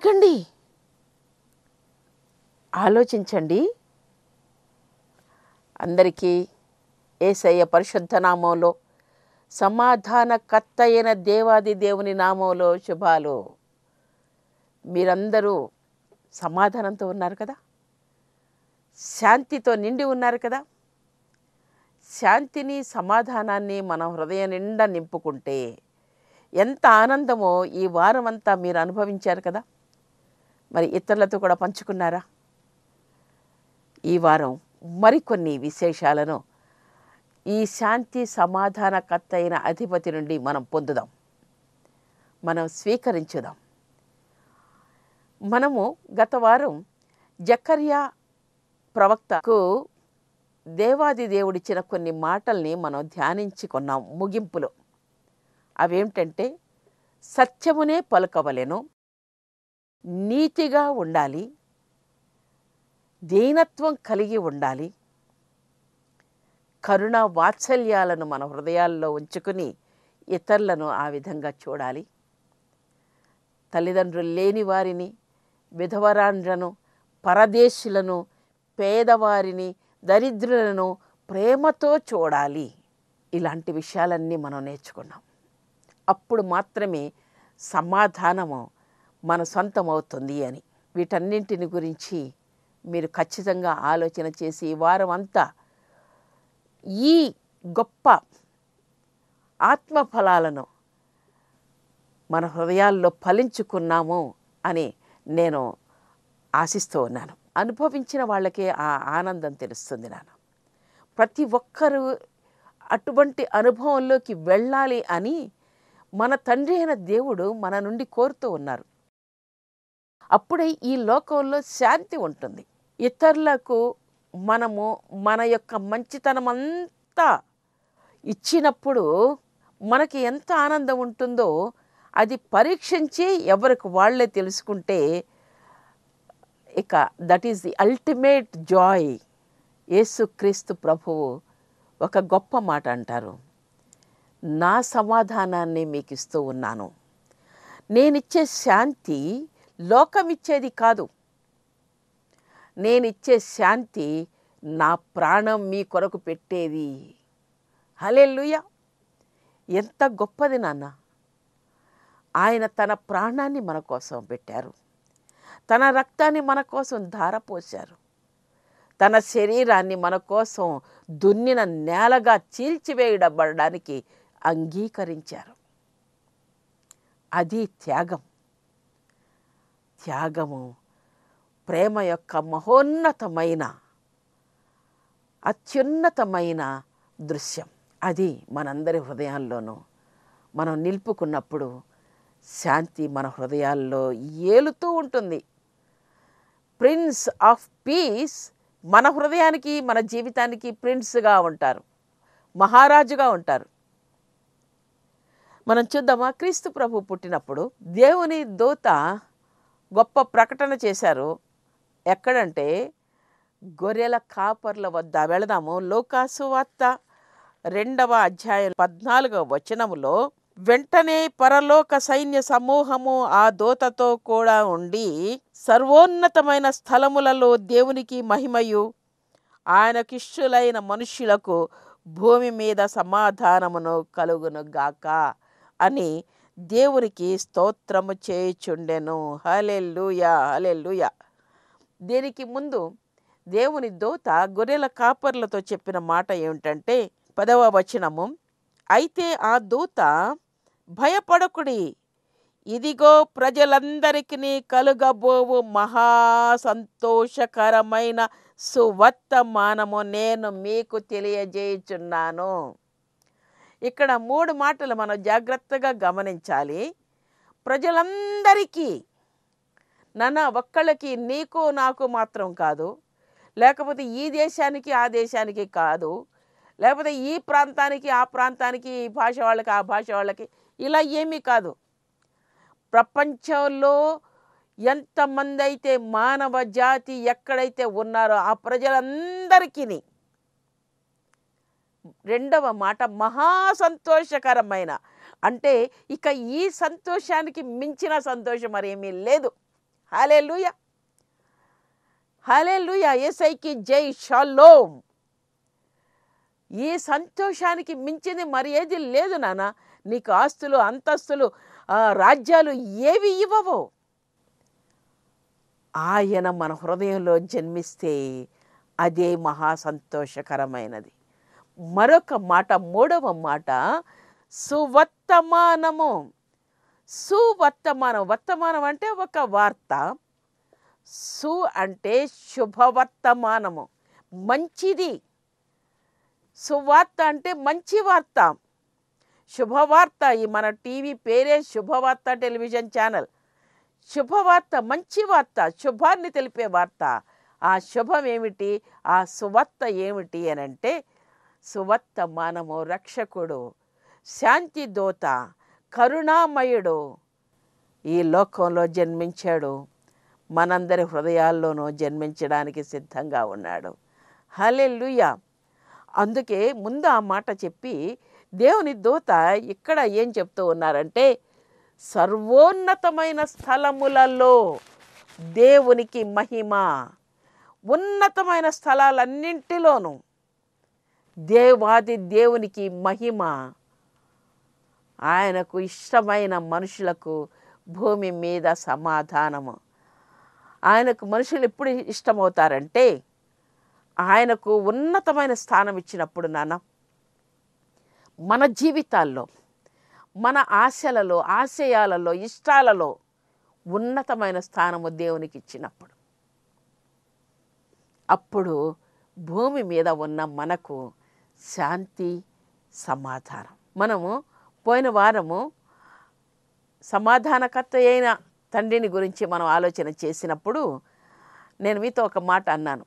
ఆగండి ఆలోచించండి అందరికీ ఏసయ్య పరిశుద్ధ నామంలో సమాధానకర్త అయిన దేవాది దేవుని నామంలో శుభాలు మీరందరూ సమాధానంతో ఉన్నారు కదా శాంతితో నిండి ఉన్నారు కదా శాంతిని సమాధానాన్ని మన హృదయం నిండా నింపుకుంటే ఎంత ఆనందమో ఈ వారం అంతా మీరు అనుభవించారు కదా మరి ఇతరులతో కూడా పంచుకున్నారా ఈ వారం మరికొన్ని విశేషాలను ఈ శాంతి సమాధానకర్త అయిన అధిపతి నుండి మనం పొందుదాం మనం స్వీకరించుదాం మనము గత వారం జకర్యా ప్రవక్తకు దేవాది దేవుడిచ్చిన కొన్ని మాటల్ని మనం ధ్యానించుకున్నాం ముగింపులో అవేమిటంటే సత్యమునే పలుకవలెను నీతిగా ఉండాలి దీనత్వం కలిగి ఉండాలి కరుణ వాత్సల్యాలను మన హృదయాల్లో ఉంచుకుని ఇతరులను ఆ విధంగా చూడాలి తల్లిదండ్రులు లేని వారిని విధవరాండ్రను పరదేశులను పేదవారిని దరిద్రులను ప్రేమతో చూడాలి ఇలాంటి విషయాలన్నీ మనం నేర్చుకున్నాం అప్పుడు మాత్రమే సమాధానము మన సొంతం అవుతుంది అని వీటన్నింటిని గురించి మీరు ఖచ్చితంగా ఆలోచన చేసి ఈ వారం అంతా ఈ గొప్ప ఆత్మఫలాలను మన హృదయాల్లో ఫలించుకున్నాము అని నేను ఆశిస్తూ ఉన్నాను అనుభవించిన వాళ్ళకే ఆ ఆనందం తెలుస్తుంది నాన్న ప్రతి ఒక్కరూ అటువంటి అనుభవంలోకి వెళ్ళాలి అని మన తండ్రి అయిన దేవుడు మన నుండి కోరుతూ ఉన్నారు అప్పుడే ఈ లోకంలో శాంతి ఉంటుంది ఇతరులకు మనము మన యొక్క మంచితనం అంతా ఇచ్చినప్పుడు మనకి ఎంత ఆనందం ఉంటుందో అది పరీక్షించి ఎవరికి వాళ్ళే తెలుసుకుంటే ఇక that is the ultimate joy యేసుక్రీస్తు ప్రభువు ఒక గొప్ప మాట అంటారు నా సమాధానాన్ని మీకు ఇస్తూ ఉన్నాను నేనిచ్చే శాంతి లోకమిచ్చేది కాదు నేనిచ్చే శాంతి నా ప్రాణం మీ కొరకు పెట్టేది హలెల్లుయ ఎంత గొప్పది నాన్న ఆయన తన ప్రాణాన్ని మన కోసం పెట్టారు తన రక్తాన్ని మన కోసం ధారపోశారు తన శరీరాన్ని మన కోసం దున్నిన నేలగా చీల్చివేయడబడడానికి అంగీకరించారు అది త్యాగం త్యాగము ప్రేమ యొక్క మహోన్నతమైన అత్యున్నతమైన దృశ్యం అది మనందరి హృదయాల్లోనూ మనం నిలుపుకున్నప్పుడు శాంతి మన హృదయాల్లో ఏలుతూ ఉంటుంది ప్రిన్స్ ఆఫ్ పీస్ మన హృదయానికి మన జీవితానికి ప్రిన్స్గా ఉంటారు మహారాజుగా ఉంటారు మనం చూద్దామా క్రీస్తు ప్రభు పుట్టినప్పుడు దేవుని దూత గొప్ప ప్రకటన చేశారు ఎక్కడంటే గొర్రెల కాపర్ల వద్ద వెళదాము లోకాసు వార్త రెండవ అధ్యాయం పద్నాలుగవ వచనములో వెంటనే పరలోక సైన్య సమూహము ఆ దూతతో కూడా ఉండి సర్వోన్నతమైన స్థలములలో దేవునికి మహిమయు ఆయనకిష్టులైన మనుష్యులకు భూమి మీద సమాధానమును కలుగును గాక అని దేవునికి స్తోత్రము చేయుచుండెను హలెల్లుయా హలెల్లుయా దీనికి ముందు దేవుని దూత గొర్రెల కాపర్లతో చెప్పిన మాట ఏమిటంటే పదవ వచనము అయితే ఆ దూత భయపడకుడి ఇదిగో ప్రజలందరికీ కలుగబోవు మహా సంతోషకరమైన సువర్తమానము నేను మీకు తెలియజేయుచున్నాను ఇక్కడ మూడు మాటలు మనం జాగ్రత్తగా గమనించాలి ప్రజలందరికీ నాన్న ఒక్కళ్ళకి నీకు నాకు మాత్రం కాదు లేకపోతే ఈ దేశానికి ఆ దేశానికి కాదు లేకపోతే ఈ ప్రాంతానికి ఆ ప్రాంతానికి ఈ భాష వాళ్ళకి ఆ భాష వాళ్ళకి ఇలా ఏమీ కాదు ప్రపంచంలో ఎంతమంది అయితే మానవ జాతి ఎక్కడైతే ఉన్నారో ఆ ప్రజలందరికీ రెండవ మాట మహా సంతోషకరమైన అంటే ఇక ఈ సంతోషానికి మించిన సంతోషం మరేమీ లేదు హాలే లూయ హాలే లూయ ఏసైకి జై షాలోమ్ ఈ సంతోషానికి మించింది మరి ఏది లేదు నాన్న నీకు ఆస్తులు అంతస్తులు ఆ, రాజ్యాలు ఏవి ఇవ్వవు ఆయన మన హృదయంలో జన్మిస్తే అదే మహా సంతోషకరమైనది మరొక మాట మూడవ మాట సువర్తమానము సువర్తమానం వర్తమానం అంటే ఒక వార్త సు అంటే శుభవర్తమానము మంచిది సువార్త అంటే మంచి వార్త శుభవార్త ఈ మన టీవీ పేరే శుభవార్త టెలివిజన్ ఛానల్ శుభవార్త మంచి వార్త శుభాన్ని తెలిపే వార్త ఆ శుభం ఏమిటి ఆ సువార్త ఏమిటి అని అంటే సువర్తమానము రక్షకుడు శాంతి దూత కరుణామయుడు ఈ లోకంలో జన్మించాడు మనందరి హృదయాల్లోనూ జన్మించడానికి సిద్ధంగా ఉన్నాడు హలెల్లుయా అందుకే ముందు ఆ మాట చెప్పి దేవుని దూత ఇక్కడ ఏం చెప్తూ ఉన్నారంటే సర్వోన్నతమైన స్థలములలో దేవునికి మహిమ ఉన్నతమైన స్థలాలన్నింటిలోనూ దేవాది దేవునికి మహిమ ఆయనకు ఇష్టమైన మనుషులకు భూమి మీద సమాధానము ఆయనకు మనుషులు ఎప్పుడు ఇష్టమవుతారంటే ఆయనకు ఉన్నతమైన స్థానం ఇచ్చినప్పుడు నాన్న మన జీవితాల్లో మన ఆశలలో ఆశయాలలో ఇష్టాలలో ఉన్నతమైన స్థానము దేవునికి ఇచ్చినప్పుడు అప్పుడు భూమి మీద ఉన్న మనకు శాంతి సమాధానం మనము పోయిన వారము సమాధానకర్త అయిన తండ్రిని గురించి మనం ఆలోచన చేసినప్పుడు నేను మీతో ఒక మాట అన్నాను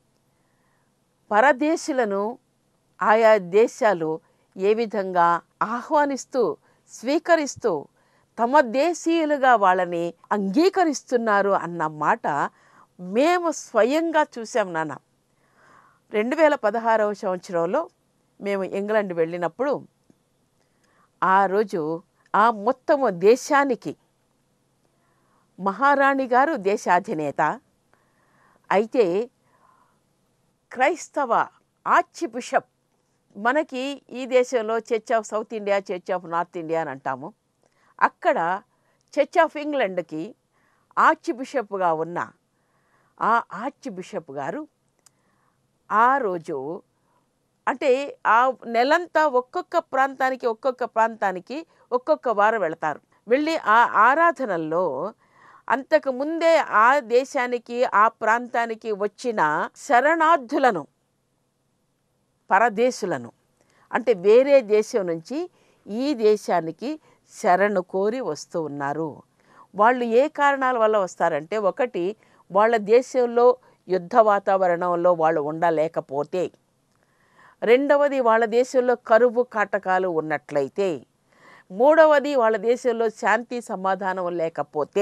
పరదేశులను ఆయా దేశాలు ఏ విధంగా ఆహ్వానిస్తూ స్వీకరిస్తూ తమ దేశీయులుగా వాళ్ళని అంగీకరిస్తున్నారు అన్న మాట మేము స్వయంగా చూసాం నాన్న రెండు వేల పదహారవ సంవత్సరంలో మేము ఇంగ్లాండ్ వెళ్ళినప్పుడు ఆ రోజు ఆ మొత్తము దేశానికి మహారాణి గారు దేశాధినేత అయితే క్రైస్తవ ఆర్చి బిషప్ మనకి ఈ దేశంలో church of south India church of north India అని అంటాము అక్కడ చర్చ్ ఆఫ్ ఇంగ్లండ్కి ఆర్చి బిషప్గా ఉన్న ఆ ఆర్చి బిషప్ గారు ఆ రోజు అంటే ఆ నెలంతా ఒక్కొక్క ప్రాంతానికి ఒక్కొక్క ప్రాంతానికి ఒక్కొక్క వారం వెళతారు వెళ్ళి ఆ ఆరాధనల్లో అంతకు ముందే ఆ దేశానికి ఆ ప్రాంతానికి వచ్చిన శరణార్థులను పరదేశులను అంటే వేరే దేశం నుంచి ఈ దేశానికి శరణు కోరి వస్తూ ఉన్నారు వాళ్ళు ఏ కారణాల వల్ల వస్తారంటే ఒకటి వాళ్ళ దేశంలో యుద్ధ వాతావరణంలో వాళ్ళు ఉండలేకపోతే రెండవది వాళ్ళ దేశంలో కరువు కాటకాలు ఉన్నట్లయితే మూడవది వాళ్ళ దేశంలో శాంతి సమాధానం లేకపోతే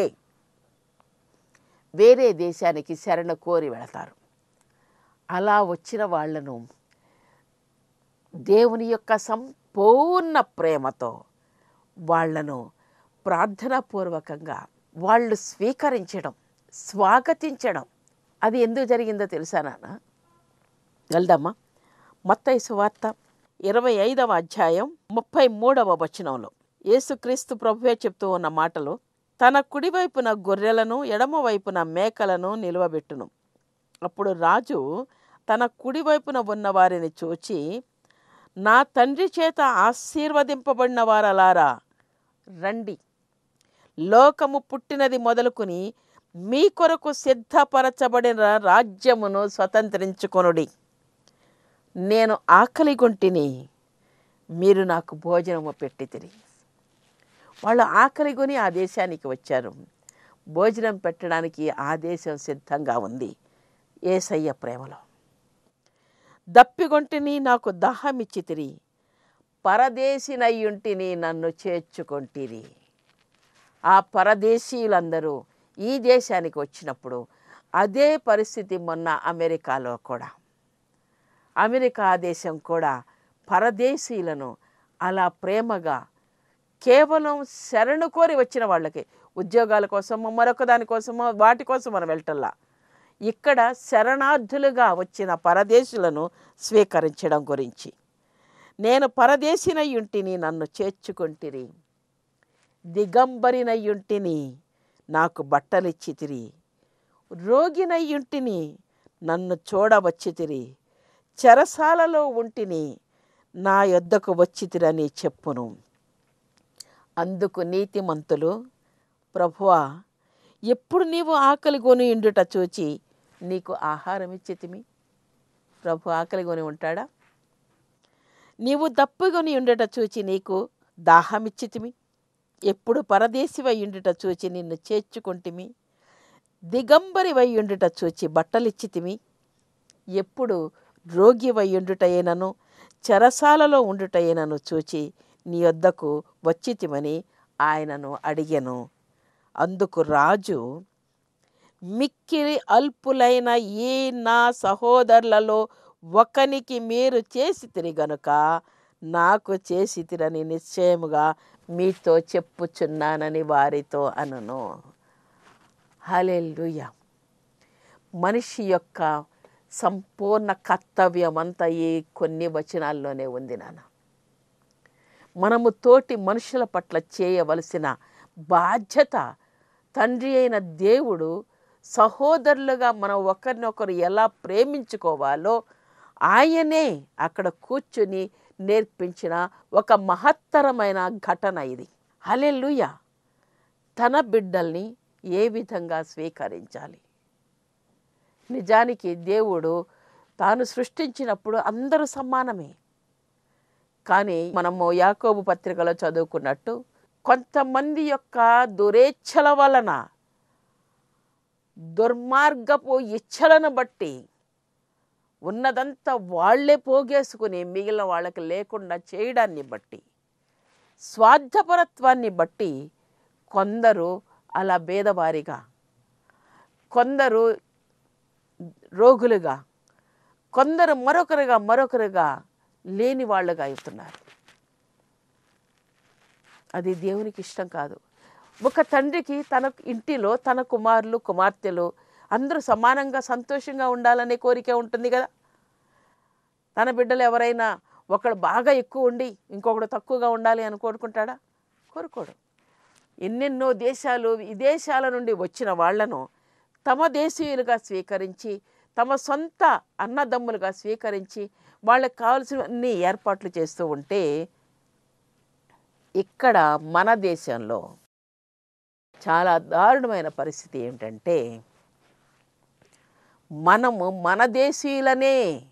వేరే దేశానికి శరణ కోరి వెళతారు అలా వచ్చిన వాళ్లను దేవుని యొక్క సంపూర్ణ ప్రేమతో వాళ్లను ప్రార్థనాపూర్వకంగా వాళ్ళు స్వీకరించడం స్వాగతించడం అది ఎందుకు జరిగిందో తెలుసా నాన్న వెళ్దామా మత్తయి సువార్త ఇరవై ఐదవ అధ్యాయం ముప్పై మూడవ వచనంలో యేసుక్రీస్తు ప్రభువే చెప్తూ ఉన్న మాటలు తన కుడివైపున గొర్రెలను ఎడమ వైపున మేకలను నిలువబెట్టును అప్పుడు రాజు తన కుడివైపున ఉన్న వారిని చూచి నా తండ్రి చేత ఆశీర్వదింపబడిన వారలారా రండి లోకము పుట్టినది మొదలుకుని మీ కొరకు సిద్ధపరచబడిన రాజ్యమును స్వతంత్రించుకొనుడి నేను ఆకలిగొంటిని మీరు నాకు భోజనము పెట్టితిరి వాళ్ళు ఆకలిగొని ఆ దేశానికి వచ్చారు భోజనం పెట్టడానికి ఆ దేశం సిద్ధంగా ఉంది ఏసయ్య ప్రేమలో దప్పిగొంటిని నాకు దాహమిచ్చితిరి పరదేశినయ్యుంటిని నన్ను చేర్చుకొంటిరి ఆ పరదేశీయులందరూ ఈ దేశానికి వచ్చినప్పుడు అదే పరిస్థితి మొన్న అమెరికాలో కూడా అమెరికా దేశం కూడా పరదేశీయులను అలా ప్రేమగా కేవలం శరణు కోరి వచ్చిన వాళ్ళకి ఉద్యోగాల కోసమో మరొక దానికోసమో వాటి కోసం మనం వెళ్ళటల్లా ఇక్కడ శరణార్థులుగా వచ్చిన పరదేశులను స్వీకరించడం గురించి నేను పరదేశినయ్యుంటిని నన్ను చేర్చుకొంటిరి దిగంబరినయ్యుంటిని నాకు బట్టలిచ్చితిరి రోగినయ్యుంటిని నన్ను చూడవచ్చితిరి చెరసాలలో ఉంటిని నా యొద్దకు వచ్చితిరని చెప్పును అందుకు నీతిమంతులు ప్రభువా ఎప్పుడు నీవు ఆకలి కొని ఉండుట చూచి నీకు ఆహారం ఇచ్చితిమి ప్రభు ఆకలి కొని ఉంటాడా నీవు దప్పుకొని ఉండుట చూచి నీకు దాహమిచ్చితిమి ఎప్పుడు పరదేశివై ఉండుట చూచి నిన్ను చేర్చుకుంటిమి దిగంబరి ఉండుట చూచి బట్టలిచ్చితిమి ఎప్పుడు రోగి ఉండుటయేనను చెరసాలలో ఉండుటయేనను చూచి నీ వద్దకు వచ్చితిమని ఆయనను అడిగెను అందుకు రాజు మిక్కిలి అల్పులైన ఈ నా సహోదరులలో ఒకనికి మీరు చేసితిరి గనుక నాకు చేసితిరని నిశ్చయముగా మీతో చెప్పుచున్నానని వారితో అనను హలెల్లుయ మనిషి యొక్క సంపూర్ణ కర్తవ్యం అంతా ఈ కొన్ని వచనాల్లోనే ఉంది నాన్న మనము తోటి మనుషుల పట్ల చేయవలసిన బాధ్యత తండ్రి అయిన దేవుడు సహోదరులుగా మనం ఒకరినొకరు ఎలా ప్రేమించుకోవాలో ఆయనే అక్కడ కూర్చుని నేర్పించిన ఒక మహత్తరమైన ఘటన ఇది హలెల్లుయ తన బిడ్డల్ని ఏ విధంగా స్వీకరించాలి నిజానికి దేవుడు తాను సృష్టించినప్పుడు అందరూ సమానమే కానీ మనము యాకోబు పత్రికలో చదువుకున్నట్టు కొంతమంది యొక్క దురేచ్ఛల వలన దుర్మార్గపు ఇచ్ఛలను బట్టి ఉన్నదంతా వాళ్లే పోగేసుకుని మిగిలిన వాళ్ళకి లేకుండా చేయడాన్ని బట్టి స్వార్థపరత్వాన్ని బట్టి కొందరు అలా భేదవారిగా కొందరు రోగులుగా కొందరు మరొకరుగా మరొకరుగా లేని వాళ్ళుగా అవుతున్నారు అది దేవునికి ఇష్టం కాదు ఒక తండ్రికి తన ఇంటిలో తన కుమారులు కుమార్తెలు అందరూ సమానంగా సంతోషంగా ఉండాలనే కోరిక ఉంటుంది కదా తన బిడ్డలు ఎవరైనా ఒకడు బాగా ఎక్కువ ఉండి ఇంకొకడు తక్కువగా ఉండాలి అని కోరుకుంటాడా కోరుకోడు ఎన్నెన్నో దేశాలు విదేశాల నుండి వచ్చిన వాళ్లను తమ దేశీయులుగా స్వీకరించి తమ సొంత అన్నదమ్ములుగా స్వీకరించి వాళ్ళకి కావాల్సినన్ని ఏర్పాట్లు చేస్తూ ఉంటే ఇక్కడ మన దేశంలో చాలా దారుణమైన పరిస్థితి ఏమిటంటే మనము మన దేశీయులనే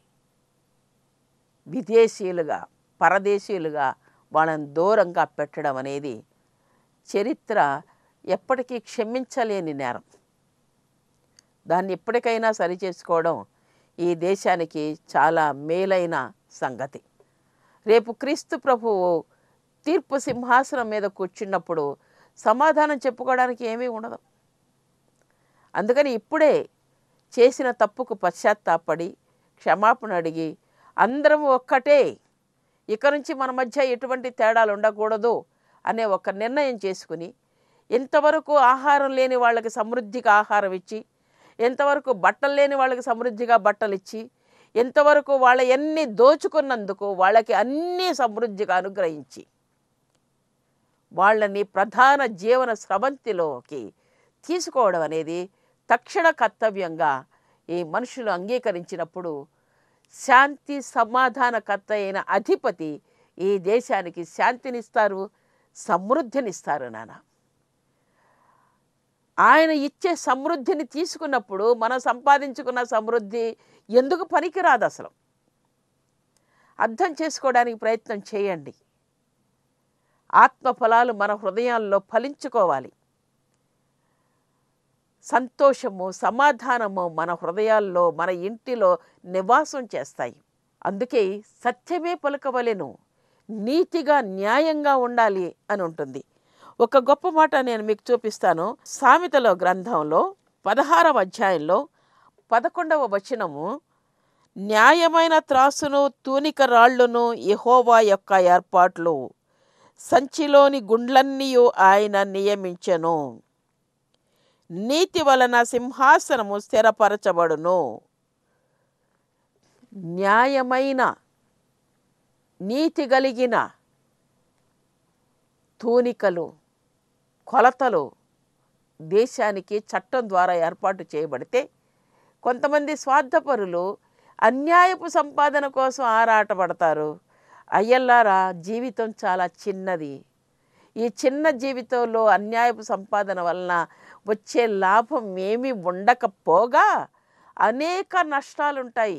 విదేశీయులుగా పరదేశీయులుగా వాళ్ళని దూరంగా పెట్టడం అనేది చరిత్ర ఎప్పటికీ క్షమించలేని నేరం దాన్ని ఎప్పటికైనా సరిచేసుకోవడం ఈ దేశానికి చాలా మేలైన సంగతి రేపు క్రీస్తు ప్రభువు తీర్పు సింహాసనం మీద కూర్చున్నప్పుడు సమాధానం చెప్పుకోవడానికి ఏమీ ఉండదు అందుకని ఇప్పుడే చేసిన తప్పుకు పశ్చాత్తాపడి క్షమాపణ అడిగి అందరం ఒక్కటే ఇక నుంచి మన మధ్య ఎటువంటి తేడాలు ఉండకూడదు అనే ఒక నిర్ణయం చేసుకుని ఎంతవరకు ఆహారం లేని వాళ్ళకి సమృద్ధిగా ఆహారం ఇచ్చి ఎంతవరకు బట్టలు లేని వాళ్ళకి సమృద్ధిగా బట్టలు ఇచ్చి ఎంతవరకు వాళ్ళ ఎన్ని దోచుకున్నందుకు వాళ్ళకి అన్నీ సమృద్ధిగా అనుగ్రహించి వాళ్ళని ప్రధాన జీవన స్రవంతిలోకి తీసుకోవడం అనేది తక్షణ కర్తవ్యంగా ఈ మనుషులు అంగీకరించినప్పుడు శాంతి సమాధానకర్త అయిన అధిపతి ఈ దేశానికి శాంతినిస్తారు సమృద్ధినిస్తారు నాన్న ఆయన ఇచ్చే సమృద్ధిని తీసుకున్నప్పుడు మనం సంపాదించుకున్న సమృద్ధి ఎందుకు పనికిరాదు అసలు అర్థం చేసుకోవడానికి ప్రయత్నం చేయండి ఆత్మ ఫలాలు మన హృదయాల్లో ఫలించుకోవాలి సంతోషము సమాధానము మన హృదయాల్లో మన ఇంటిలో నివాసం చేస్తాయి అందుకే సత్యమే పలుకవలెను నీతిగా న్యాయంగా ఉండాలి అని ఉంటుంది ఒక గొప్ప మాట నేను మీకు చూపిస్తాను సామెతలో గ్రంథంలో పదహారవ అధ్యాయంలో పదకొండవ వచనము న్యాయమైన త్రాసును తూనిక రాళ్లును యెహోవా యొక్క ఏర్పాట్లు సంచిలోని గుండ్లన్నీ ఆయన నియమించెను నీతి వలన సింహాసనము స్థిరపరచబడును న్యాయమైన నీతి కలిగిన తూనికలు కొలతలు దేశానికి చట్టం ద్వారా ఏర్పాటు చేయబడితే కొంతమంది స్వార్థపరులు అన్యాయపు సంపాదన కోసం ఆరాటపడతారు అయ్యల్లారా జీవితం చాలా చిన్నది ఈ చిన్న జీవితంలో అన్యాయపు సంపాదన వలన వచ్చే లాభం ఏమీ ఉండకపోగా అనేక నష్టాలుంటాయి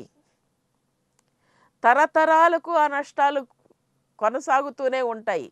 తరతరాలకు ఆ నష్టాలు కొనసాగుతూనే ఉంటాయి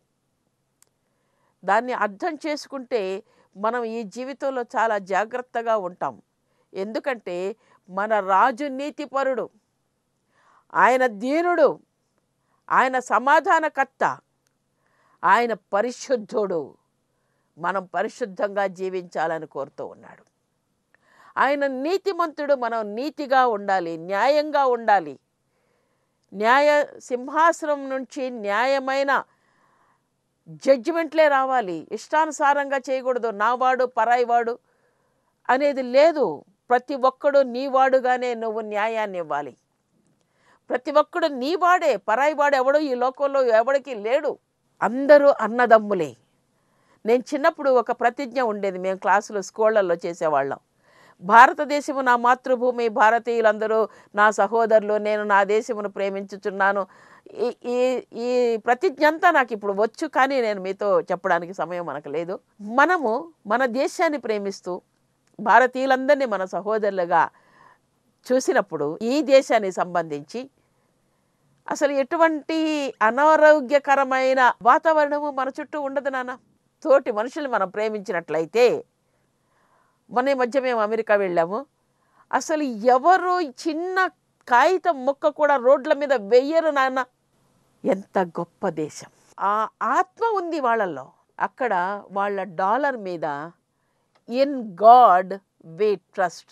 దాన్ని అర్థం చేసుకుంటే మనం ఈ జీవితంలో చాలా జాగ్రత్తగా ఉంటాం ఎందుకంటే మన రాజు నీతిపరుడు ఆయన దీనుడు ఆయన సమాధానకర్త ఆయన పరిశుద్ధుడు మనం పరిశుద్ధంగా జీవించాలని కోరుతూ ఉన్నాడు ఆయన నీతిమంతుడు మనం నీతిగా ఉండాలి న్యాయంగా ఉండాలి న్యాయ సింహాసనం నుంచి న్యాయమైన జడ్జిమెంట్లే రావాలి ఇష్టానుసారంగా చేయకూడదు నావాడు పరాయివాడు అనేది లేదు ప్రతి ఒక్కడు నీవాడుగానే నువ్వు న్యాయాన్ని ఇవ్వాలి ప్రతి ఒక్కడు నీవాడే పరాయివాడు ఎవడు ఈ లోకంలో ఎవడికి లేడు అందరూ అన్నదమ్ములే నేను చిన్నప్పుడు ఒక ప్రతిజ్ఞ ఉండేది మేము క్లాసులో స్కూళ్ళల్లో చేసేవాళ్ళం భారతదేశము నా మాతృభూమి భారతీయులందరూ నా సహోదరులు నేను నా దేశమును ప్రేమించుచున్నాను ఈ ఈ ఈ ప్రతిజ్ఞ అంతా నాకు ఇప్పుడు వచ్చు కానీ నేను మీతో చెప్పడానికి సమయం మనకు లేదు మనము మన దేశాన్ని ప్రేమిస్తూ భారతీయులందరినీ మన సహోదరులుగా చూసినప్పుడు ఈ దేశానికి సంబంధించి అసలు ఎటువంటి అనారోగ్యకరమైన వాతావరణము మన చుట్టూ ఉండదు నాన్న తోటి మనుషులు మనం ప్రేమించినట్లయితే మొన్న ఈ మధ్య మేము అమెరికా వెళ్ళాము అసలు ఎవరు చిన్న కాగితం ముక్క కూడా రోడ్ల మీద వెయ్యరు నాన్న ఎంత గొప్ప దేశం ఆ ఆత్మ ఉంది వాళ్ళల్లో అక్కడ వాళ్ళ డాలర్ మీద ఇన్ గాడ్ వి ట్రస్ట్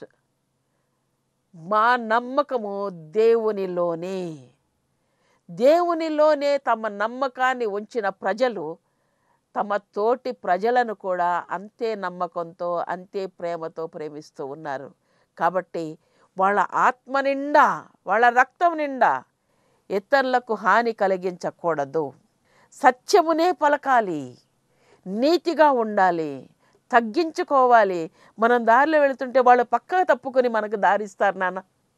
మా నమ్మకము దేవునిలోనే దేవునిలోనే తమ నమ్మకాన్ని ఉంచిన ప్రజలు తమ తోటి ప్రజలను కూడా అంతే నమ్మకంతో అంతే ప్రేమతో ప్రేమిస్తూ ఉన్నారు కాబట్టి వాళ్ళ ఆత్మ నిండా వాళ్ళ రక్తం నిండా ఇతరులకు హాని కలిగించకూడదు సత్యమునే పలకాలి నీతిగా ఉండాలి తగ్గించుకోవాలి మనం దారిలో వెళుతుంటే వాళ్ళు పక్కకు తప్పుకొని మనకు దారిస్తారు నాన్న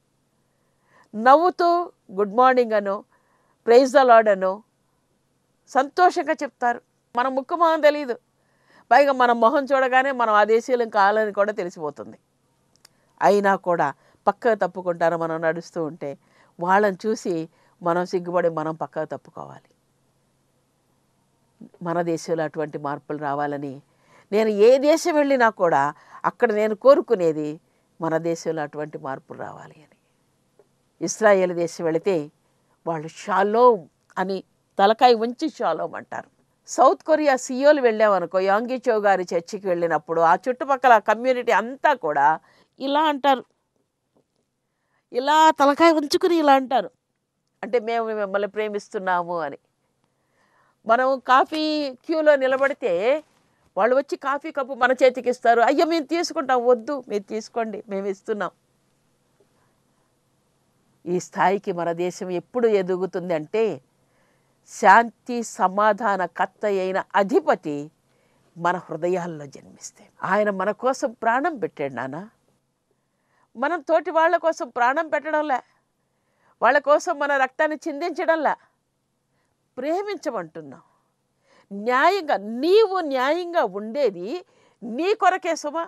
నవ్వుతూ గుడ్ మార్నింగ్ అను ప్రైజ్ ద లాడ్ అను సంతోషంగా చెప్తారు మన ముక్కు మొహం తెలియదు పైగా మన మొహం చూడగానే మనం ఆ దేశీయులం కావాలని కూడా తెలిసిపోతుంది అయినా కూడా పక్కకు తప్పుకుంటారు మనం నడుస్తూ ఉంటే వాళ్ళని చూసి మనం సిగ్గుపడి మనం పక్కకు తప్పుకోవాలి మన దేశంలో అటువంటి మార్పులు రావాలని నేను ఏ దేశం వెళ్ళినా కూడా అక్కడ నేను కోరుకునేది మన దేశంలో అటువంటి మార్పులు రావాలి అని ఇస్రాయేల్ దేశం వెళితే వాళ్ళు షాలోమ్ అని తలకాయ ఉంచి షాలోమ్ అంటారు సౌత్ కొరియా సియోలు వెళ్ళామనుకో యాంగిచో గారి చర్చికి వెళ్ళినప్పుడు ఆ చుట్టుపక్కల కమ్యూనిటీ అంతా కూడా ఇలా అంటారు ఇలా తలకాయ ఉంచుకుని ఇలా అంటారు అంటే మేము మిమ్మల్ని ప్రేమిస్తున్నాము అని మనం కాఫీ క్యూలో నిలబడితే వాళ్ళు వచ్చి కాఫీ కప్పు మన చేతికి ఇస్తారు అయ్యో మేము తీసుకుంటాం వద్దు మీరు తీసుకోండి మేము ఇస్తున్నాం ఈ స్థాయికి మన దేశం ఎప్పుడు ఎదుగుతుంది అంటే శాంతి సమాధాన కర్త అయిన అధిపతి మన హృదయాల్లో జన్మిస్తే ఆయన మన కోసం ప్రాణం పెట్టాడు నాన్న మనం తోటి వాళ్ళ కోసం ప్రాణం పెట్టడంలే వాళ్ళ కోసం మన రక్తాన్ని చిందించడంలా ప్రేమించమంటున్నాం న్యాయంగా నీవు న్యాయంగా ఉండేది నీ కొరకే సుమా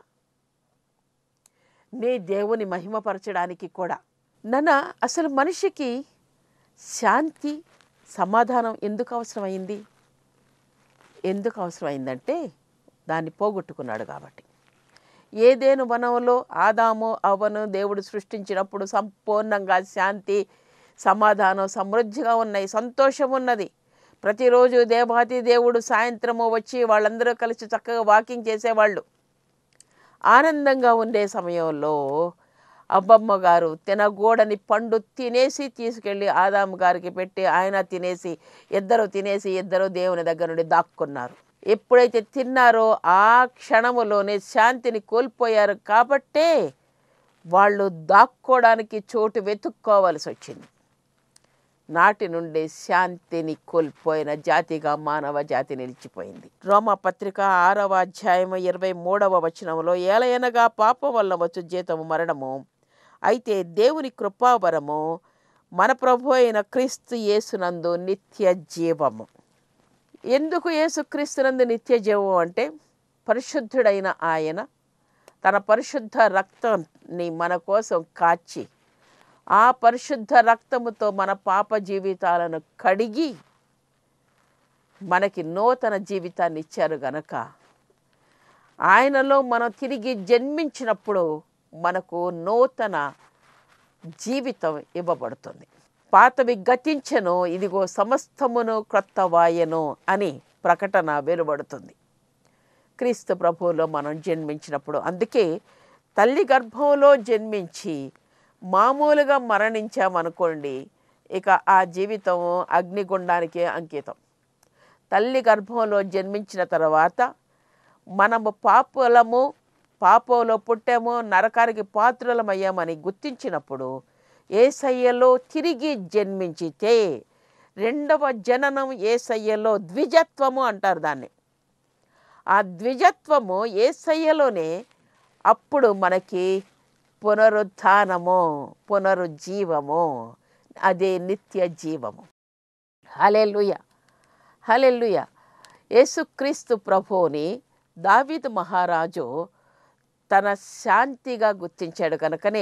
నీ దేవుని మహిమపరచడానికి కూడా నన్న అసలు మనిషికి శాంతి సమాధానం ఎందుకు అవసరమైంది ఎందుకు అవసరమైందంటే దాన్ని పోగొట్టుకున్నాడు కాబట్టి ఏదేను వనంలో ఆదాము అవను దేవుడు సృష్టించినప్పుడు సంపూర్ణంగా శాంతి సమాధానం సమృద్ధిగా ఉన్నాయి సంతోషం ఉన్నది ప్రతిరోజు దేవాతి దేవుడు సాయంత్రము వచ్చి వాళ్ళందరూ కలిసి చక్కగా వాకింగ్ చేసేవాళ్ళు ఆనందంగా ఉండే సమయంలో అబ్బమ్మ గారు తినగూడని పండు తినేసి తీసుకెళ్ళి ఆదాము గారికి పెట్టి ఆయన తినేసి ఇద్దరు తినేసి ఇద్దరు దేవుని దగ్గర నుండి దాక్కున్నారు ఎప్పుడైతే తిన్నారో ఆ క్షణములోనే శాంతిని కోల్పోయారు కాబట్టే వాళ్ళు దాక్కోవడానికి చోటు వెతుక్కోవాల్సి వచ్చింది నాటి నుండి శాంతిని కోల్పోయిన జాతిగా మానవ జాతి నిలిచిపోయింది రోమా పత్రిక ఆరవ అధ్యాయం ఇరవై మూడవ వచనంలో ఏలయనగా పాపం వల్ల వచ్చు జీతము మరణము అయితే దేవుని కృపావరము మన ప్రభు అయిన క్రీస్తు యేసునందు నిత్య జీవము ఎందుకు యేసుక్రీస్తునందు నిత్య జీవం అంటే పరిశుద్ధుడైన ఆయన తన పరిశుద్ధ రక్తాన్ని మన కోసం కాచి ఆ పరిశుద్ధ రక్తముతో మన పాప జీవితాలను కడిగి మనకి నూతన జీవితాన్ని ఇచ్చారు గనక ఆయనలో మనం తిరిగి జన్మించినప్పుడు మనకు నూతన జీవితం ఇవ్వబడుతుంది పాతవి గతించెను ఇదిగో సమస్తమును క్రొత్త వాయను అని ప్రకటన వెలువడుతుంది క్రీస్తు ప్రభువులో మనం జన్మించినప్పుడు అందుకే తల్లి గర్భంలో జన్మించి మామూలుగా మరణించామనుకోండి ఇక ఆ జీవితం అగ్నిగుండానికి అంకితం తల్లి గర్భంలో జన్మించిన తర్వాత మనము పాపులము పాపంలో పుట్టాము నరకానికి పాత్రులమయ్యామని గుర్తించినప్పుడు ఏసయ్యలో తిరిగి జన్మించితే రెండవ జననం ఏసయ్యలో ద్విజత్వము అంటారు దాన్ని ఆ ద్విజత్వము ఏసయ్యలోనే అప్పుడు మనకి పునరుత్థానము పునరుజ్జీవము అదే నిత్య జీవము హలెల్లుయ హలెల్లుయ యేసుక్రీస్తు ప్రభువుని దావీదు మహారాజు తన శాంతిగా గుర్తించాడు కనుకనే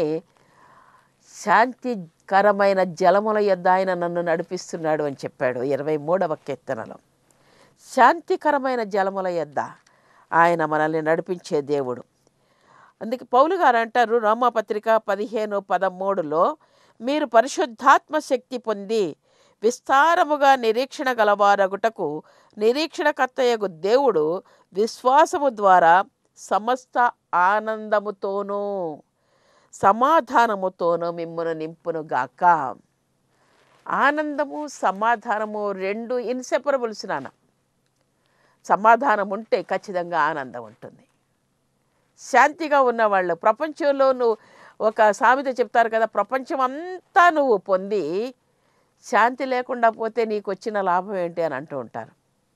శాంతికరమైన జలముల యొద్ద ఆయన నన్ను నడిపిస్తున్నాడు అని చెప్పాడు ఇరవై మూడవ కీర్తనలో శాంతికరమైన జలముల యొద్ద ఆయన మనల్ని నడిపించే దేవుడు అందుకే పౌలు గారు అంటారు రోమాపత్రిక పదిహేను పదమూడులో మీరు పరిశుద్ధాత్మ శక్తి పొంది విస్తారముగా నిరీక్షణ గలవారగుటకు నిరీక్షణకర్తయగు దేవుడు విశ్వాసము ద్వారా సమస్త ఆనందముతోనూ సమాధానముతోనూ మిమ్మను నింపును గాక ఆనందము సమాధానము రెండు ఇన్సెపరబుల్స్ నాన్న సమాధానం ఉంటే ఖచ్చితంగా ఆనందం ఉంటుంది శాంతిగా ఉన్నవాళ్ళు ప్రపంచంలో నువ్వు ఒక సామెత చెప్తారు కదా ప్రపంచం అంతా నువ్వు పొంది శాంతి లేకుండా పోతే నీకు వచ్చిన లాభం ఏంటి అని అంటూ ఉంటారు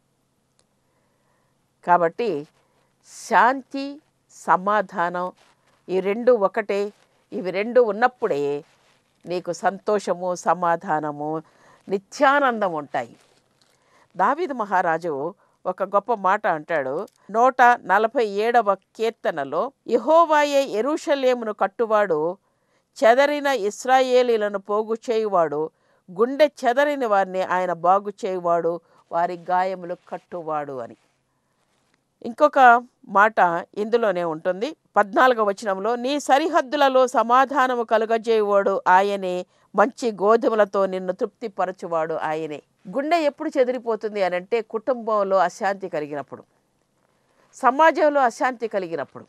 కాబట్టి శాంతి సమాధానం ఈ రెండు ఒకటే ఇవి రెండు ఉన్నప్పుడే నీకు సంతోషము సమాధానము నిత్యానందం ఉంటాయి దావీదు మహారాజు ఒక గొప్ప మాట అంటాడు నూట నలభై ఏడవ కీర్తనలో యహోవాయే ఎరుషలేమును కట్టువాడు చెదరిన ఇస్రాయేలీలను పోగు చేయువాడు గుండె చెదరిన వారిని ఆయన బాగు చేయువాడు వారి గాయములు కట్టువాడు అని ఇంకొక మాట ఇందులోనే ఉంటుంది పద్నాలుగవ వచనంలో నీ సరిహద్దులలో సమాధానము కలుగజేయువాడు ఆయనే మంచి గోధుమలతో నిన్ను తృప్తిపరచువాడు ఆయనే గుండె ఎప్పుడు చెదిరిపోతుంది అని అంటే కుటుంబంలో అశాంతి కలిగినప్పుడు సమాజంలో అశాంతి కలిగినప్పుడు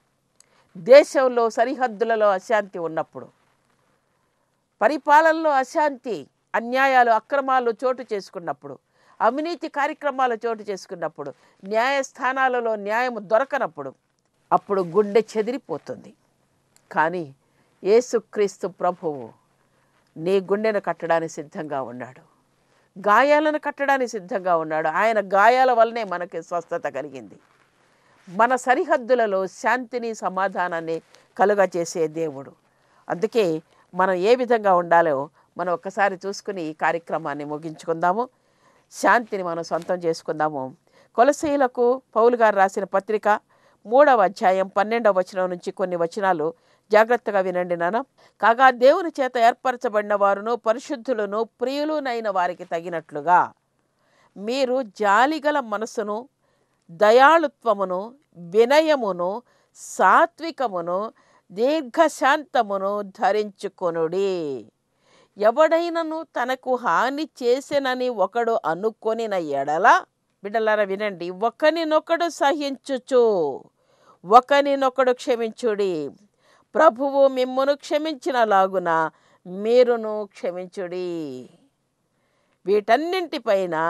దేశంలో సరిహద్దులలో అశాంతి ఉన్నప్పుడు పరిపాలనలో అశాంతి అన్యాయాలు అక్రమాలు చోటు చేసుకున్నప్పుడు అవినీతి కార్యక్రమాలు చోటు చేసుకున్నప్పుడు న్యాయస్థానాలలో న్యాయం దొరకనప్పుడు అప్పుడు గుండె చెదిరిపోతుంది కానీ యేసుక్రీస్తు ప్రభువు నీ గుండెను కట్టడానికి సిద్ధంగా ఉన్నాడు గాయాలను కట్టడానికి సిద్ధంగా ఉన్నాడు ఆయన గాయాల వల్లనే మనకి స్వస్థత కలిగింది మన సరిహద్దులలో శాంతిని సమాధానాన్ని కలుగజేసే దేవుడు అందుకే మనం ఏ విధంగా ఉండాలో మనం ఒక్కసారి చూసుకుని ఈ కార్యక్రమాన్ని ముగించుకుందాము శాంతిని మనం సొంతం చేసుకుందాము కొలసీలకు పౌలు గారు రాసిన పత్రిక మూడవ అధ్యాయం పన్నెండవ వచనం నుంచి కొన్ని వచనాలు జాగ్రత్తగా వినండి నాన్న కాగా దేవుని చేత ఏర్పరచబడిన వారును పరిశుద్ధులను ప్రియులునైన వారికి తగినట్లుగా మీరు జాలిగల మనసును దయాళుత్వమును వినయమును సాత్వికమును దీర్ఘశాంతమును ధరించుకొనుడి ఎవడైనను తనకు హాని చేసెనని ఒకడు అనుకొనిన ఎడల బిడ్డలారా వినండి ఒకనినొకడు సహించుచు ఒకనినొకడు క్షమించుడి ప్రభువు మిమ్మును క్షమించినలాగున మీరును క్షమించుడి వీటన్నింటిపైన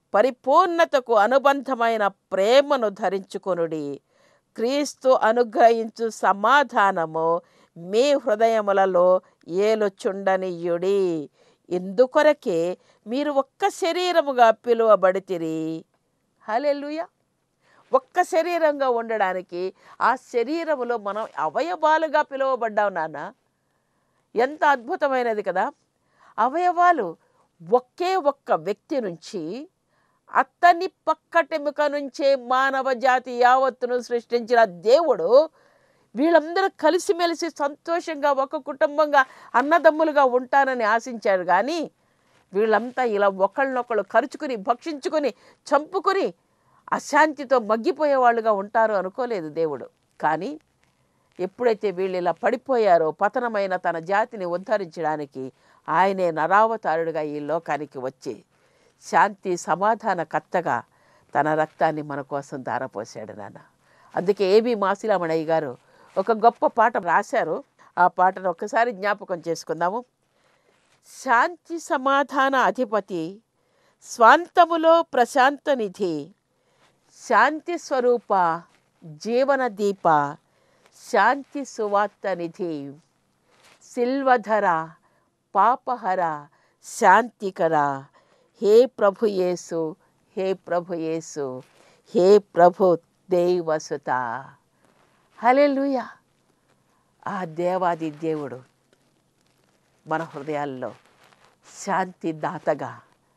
పరిపూర్ణతకు అనుబంధమైన ప్రేమను ధరించుకొనుడి క్రీస్తు అనుగ్రహించు సమాధానము మీ హృదయములలో ఏలుచుండనియుడి ఇందుకొరకే మీరు ఒక్క శరీరముగా పిలువబడితిరి హలెలుయ ఒక్క శరీరంగా ఉండడానికి ఆ శరీరములో మనం అవయవాలుగా పిలువబడ్డాం నాన్న ఎంత అద్భుతమైనది కదా అవయవాలు ఒకే ఒక్క వ్యక్తి నుంచి అతని పక్కటెముక నుంచే మానవ జాతి యావత్తును సృష్టించిన దేవుడు వీళ్ళందరూ కలిసిమెలిసి సంతోషంగా ఒక కుటుంబంగా అన్నదమ్ములుగా ఉంటానని ఆశించారు కానీ వీళ్ళంతా ఇలా ఒకళ్ళనొకళ్ళు కరుచుకుని భక్షించుకుని చంపుకుని అశాంతితో మగ్గిపోయే వాళ్ళుగా ఉంటారు అనుకోలేదు దేవుడు కానీ ఎప్పుడైతే వీళ్ళు ఇలా పడిపోయారో పతనమైన తన జాతిని ఉద్ధరించడానికి ఆయనే నరావతారుడుగా ఈ లోకానికి వచ్చి శాంతి సమాధాన కర్తగా తన రక్తాన్ని మన కోసం ధారపోసాడు నాన్న అందుకే ఏబి మాసిలామణయ్య గారు ఒక గొప్ప పాట రాశారు ఆ పాటను ఒక్కసారి జ్ఞాపకం చేసుకుందాము శాంతి సమాధాన అధిపతి స్వాంతములో ప్రశాంత నిధి శాంతి స్వరూప జీవన దీప శాంతి సువార్త నిధి సిల్వధర పాపహర శాంతికర హే ప్రభు యేసు హే ప్రభు యేసు హే ప్రభు దేవసుత హలెలుయ ఆ దేవాది దేవుడు మన హృదయాల్లో శాంతి దాతగా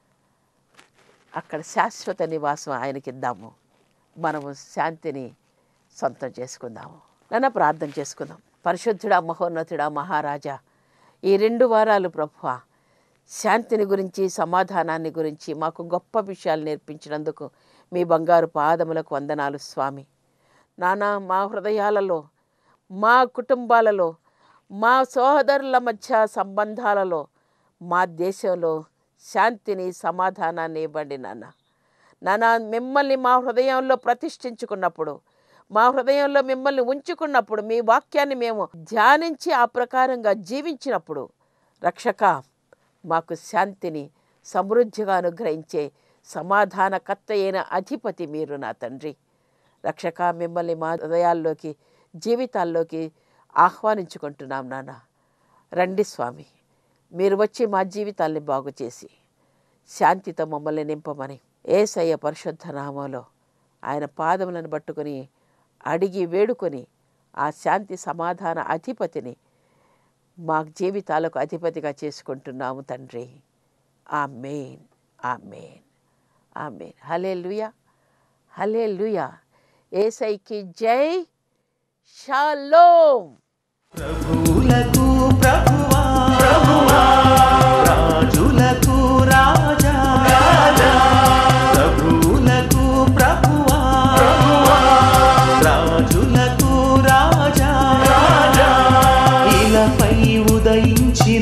అక్కడ శాశ్వత నివాసం ఆయనకిద్దాము మనము శాంతిని సొంతం చేసుకుందాము నన్న ప్రార్థన చేసుకుందాం పరిశుద్ధుడా మహోన్నతుడా మహారాజా ఈ రెండు వారాలు ప్రభు శాంతిని గురించి సమాధానాన్ని గురించి మాకు గొప్ప విషయాలు నేర్పించినందుకు మీ బంగారు పాదములకు వందనాలు స్వామి నానా మా హృదయాలలో మా కుటుంబాలలో మా సోదరుల మధ్య సంబంధాలలో మా దేశంలో శాంతిని సమాధానాన్ని ఇవ్వండి నాన్న నాన్న మిమ్మల్ని మా హృదయంలో ప్రతిష్ఠించుకున్నప్పుడు మా హృదయంలో మిమ్మల్ని ఉంచుకున్నప్పుడు మీ వాక్యాన్ని మేము ధ్యానించి ఆ ప్రకారంగా జీవించినప్పుడు రక్షక మాకు శాంతిని సమృద్ధిగా అనుగ్రహించే సమాధానకర్త అయిన అధిపతి మీరు నా తండ్రి రక్షక మిమ్మల్ని మా హృదయాల్లోకి జీవితాల్లోకి ఆహ్వానించుకుంటున్నాం నాన్న రండి స్వామి మీరు వచ్చి మా జీవితాల్ని బాగు చేసి శాంతితో మమ్మల్ని నింపమని ఏసయ్య పరిశుద్ధ నామంలో ఆయన పాదములను పట్టుకొని అడిగి వేడుకొని ఆ శాంతి సమాధాన అధిపతిని మా జీవితాలకు అధిపతిగా చేసుకుంటున్నాము తండ్రి ఆ మెయిన్ ఆ మెయిన్ ఆ మెయిన్ హలే లుయా హలే లుయా ఏసైకి జై షాలోమ్ ప్రభువులకు ప్రభువా ప్రభువా రాజులకు రాజా రాజా ప్రభువులకు ప్రభువా ప్రభువా రాజులకు రాజా రాజా ఇలపై ఉదయించిన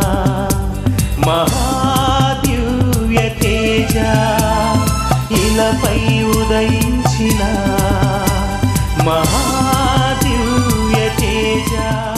మహాదివ్య తేజ ఇలపై ఉదయించిన మహాదివ్య తేజ